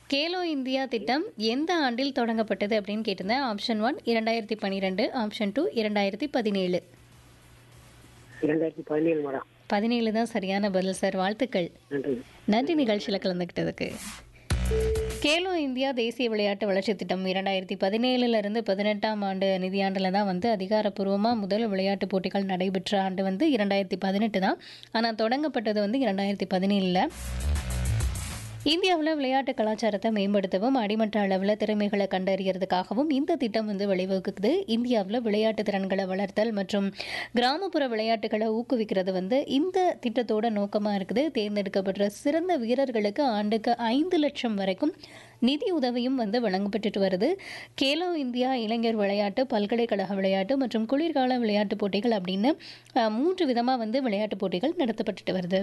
Khelo India திட்டம் எந்த ஆண்டில் தொடங்கப்பட்டது அப்படின்னு கேட்டிருந்தேன் ஆப்ஷன் ஒன் இரண்டாயிரத்தி பன்னிரெண்டு ஆப்ஷன் டூ இரண்டாயிரத்தி பதினேழு இரண்டாயிரத்தி பதினேழு மேடம் பதினேழு தான் சரியான பதில் சார் வாழ்த்துக்கள் நன்றி நன்றி நிகழ்ச்சியில் கலந்துக்கிட்டதுக்கு கேலோ இந்தியா தேசிய விளையாட்டு வளர்ச்சி திட்டம் இரண்டாயிரத்தி பதினேழுலேருந்து பதினெட்டாம் ஆண்டு நிதியாண்டில் தான் வந்து அதிகாரப்பூர்வமாக முதல் விளையாட்டுப் போட்டிகள் நடைபெற்ற ஆண்டு வந்து இரண்டாயிரத்தி பதினெட்டு தான் ஆனால் தொடங்கப்பட்டது வந்து இரண்டாயிரத்தி பதினேழில் இந்தியாவில் விளையாட்டு கலாச்சாரத்தை மேம்படுத்தவும் அடிமட்ட அளவில் திறமைகளை கண்டறியறதுக்காகவும் இந்த திட்டம் வந்து வழிவகுக்குது இந்தியாவில் விளையாட்டு திறன்களை வளர்த்தல் மற்றும் கிராமப்புற விளையாட்டுகளை ஊக்குவிக்கிறது வந்து இந்த திட்டத்தோட நோக்கமாக இருக்குது தேர்ந்தெடுக்கப்பட்ட சிறந்த வீரர்களுக்கு ஆண்டுக்கு ஐந்து லட்சம் வரைக்கும் நிதி உதவியும் வந்து வழங்கப்பட்டுட்டு வருது கேலோ இந்தியா இளைஞர் விளையாட்டு பல்கலைக்கழக விளையாட்டு மற்றும் குளிர்கால விளையாட்டுப் போட்டிகள் அப்படின்னு அஹ், மூன்று விதமாக வந்து விளையாட்டுப் போட்டிகள் நடத்தப்பட்டுட்டு வருது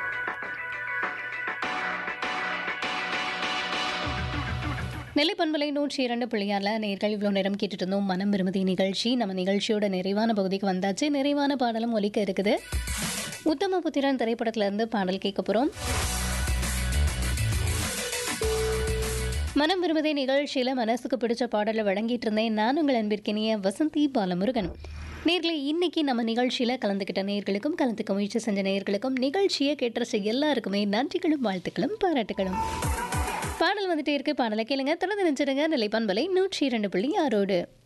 நெல்லை பண்பலை நூற்றி இரண்டு பிள்ளையாரில் நேர்கள் இவ்வளோ நேரம் கேட்டுட்டு இருந்தோம் மனம் விரும்புதி நிகழ்ச்சி நம்ம நிகழ்ச்சியோட நிறைவான பகுதிக்கு வந்தாச்சு நிறைவான பாடலும் ஒலிக்க இருக்குது உத்தமபுத்திரன் திரைப்படத்துல இருந்து பாடல் கேட்க போகிறோம் மனம் விரும்புதே நிகழ்ச்சியில் மனசுக்கு பிடிச்ச பாடலை வழங்கிட்டு இருந்தேன் நான் உங்கள் அன்பிற்கினிய வசந்தி பாலமுருகன் நேர்களை இன்னைக்கு நம்ம நிகழ்ச்சியில் கலந்துக்கிட்ட நேர்களுக்கும் கலந்துக்க முயற்சி செஞ்ச நேர்களுக்கும் நிகழ்ச்சியை கேட்டுற எல்லாருக்குமே நன்றிகளும் வாழ்த்துக்களும் பாராட்டுகளும் பாடல் வந்துட்டே இருக்கு பாடலை கேளுங்க தொடர்ந்து நினைச்சிருங்க நிலைப்பான்பலை நூற்றி இரண்டு புள்ளி ஆறோடு